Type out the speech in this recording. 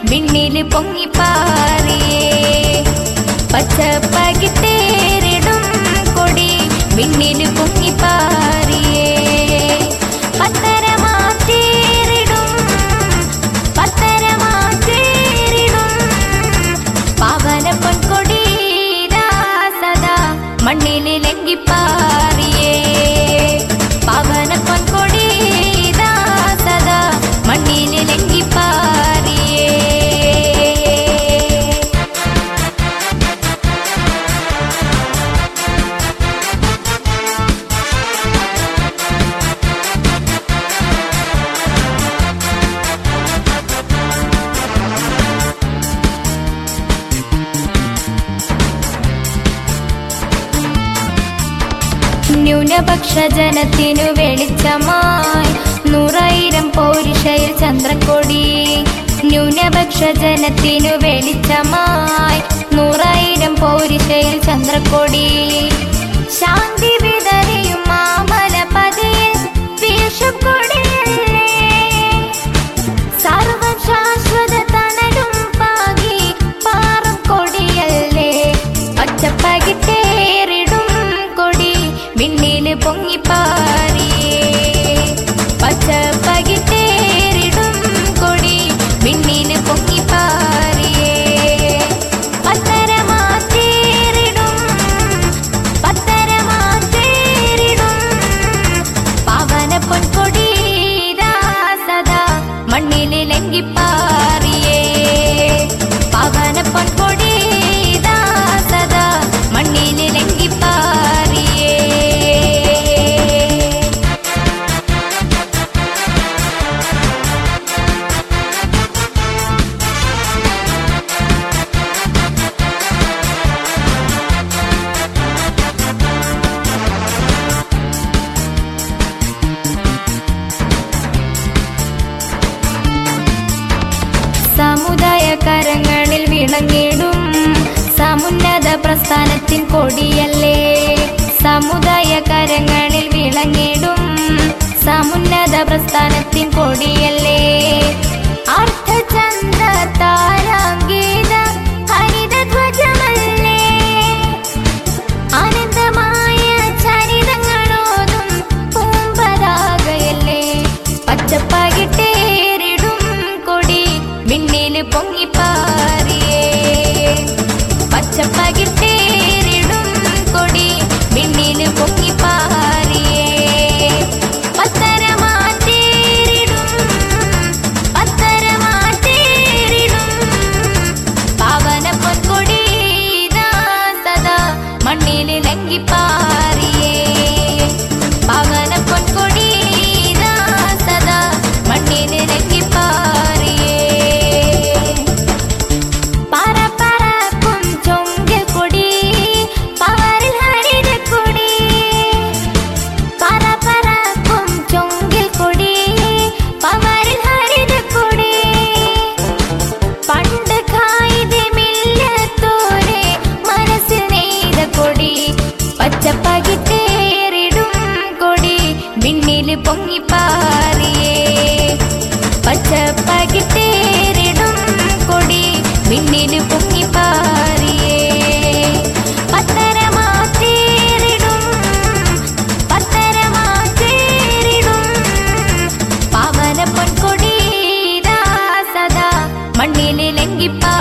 വിണ്ണില് പൊങ്ങിപ്പാറിയേ പച്ചപ്പകിട്ടേറിടും കൊടി വിണ്ണില് പൊങ്ങിപ്പാറിയേ പത്തരമാറ്റേറിടും പത്തരമാറ്റേറിടും പാവന പൊൻകൊടി സദാ മണ്ണില് ലംഘിപ്പാറിയേ പാവന പൊൻകൊടി സദാ മണ്ണില് ലംഘിപ്പാറിയേ ന്യൂനപക്ഷ ജനത്തിനു വെളിച്ചമായി നൂറായിരം പൗരുഷയിൽ ചന്ദ്രക്കൊടി ന്യൂനപക്ഷ ജനത്തിനു വെളിച്ചമായി നൂറായിരം പൗരുഷയിൽ ചന്ദ്രക്കൊടി ശാന്തി വിതറിയും മാമലപതിയിൽ വീശുകൊടിയല്ലേ സർവ ശാശ്വത തണലും പാകി പാറും കൊടിയല്ലേ പച്ചപ്പകിട്ടേറിടും കൊടി വിണ്ണില് പൊങ്ങിപ്പാറിയേ പച്ചപ്പകിട്ടേറിടും കൊടി വിണ്ണില് പൊങ്ങിപ്പാറിയേ പത്തരമാറ്റേറിടും പത്തരമാറ്റേറിടും പാവന പൊൻകൊടി സദാ മണ്ണില് ലംഘിപ്പാറിയേ പാവന പൊൻകൊടി സദാ മണ്ണില് ലംഘിപ്പാറിയേ സമുദായ കരങ്ങളിൽ വിളങ്ങിടും സമുന്നത പ്രസ്ഥാനത്തിൻ കൊടിയല്ലേ സമുദായ കരങ്ങളിൽ വിളങ്ങിടും സമുന്നത പ്രസ്ഥാനത്തിൻ കൊടിയല്ലേ അർത്ഥചന്ദ്ര താരാംഗീത ഹരിതധ്വജമല്ലേ ആനന്ദമായ ചരിതങ്ങളോതും പൂമ്പതാകയല്ലേ പച്ചപ്പകിട്ടേറിടും കൊടി വിണ്ണില് പൊങ്ങിപ്പാറിയേ പച്ചപ്പകിട്ടേറിടും കൊടി വിണ്ണില് പൊങ്ങിപ്പാറിയേ പത്തരമാറ്റേറിടും പത്തരമാറ്റേറിടും പാവന പൊൻകൊടി സദാ മണ്ണില് ലംഘിപ്പാറിയേ പാവന പൊൻകൊടി സദാ മണ്ണില് ലംഘിപ്പാറിയേ പറ പറക്കും ചൊങ്കിൽ കൊടി പവറിൽ ഹരിതക്കൊടി പറ പറക്കും ചൊങ്കിൽ കൊടി പവറിൽ ഹരിതക്കൊടി പണ്ട് കായികമില്ലത്തോരെ മനസ്സിൽ നെയ്ത കൊടി പച്ചപ്പകിട്ടേറിടും കൊടി വിണ്ണില് പൊങ്ങിപ്പാറിയേ പച്ചപ്പകിട്ടേറിടും കൊടി വിണ്ണില് പൊങ്ങിപ്പാറിയേ പത്തരമാറ്റേറിടും പത്തരമാറ്റേറിടും പാവന പൊൻകൊടി സദാ മണ്ണില് ലംഘിപ്പാ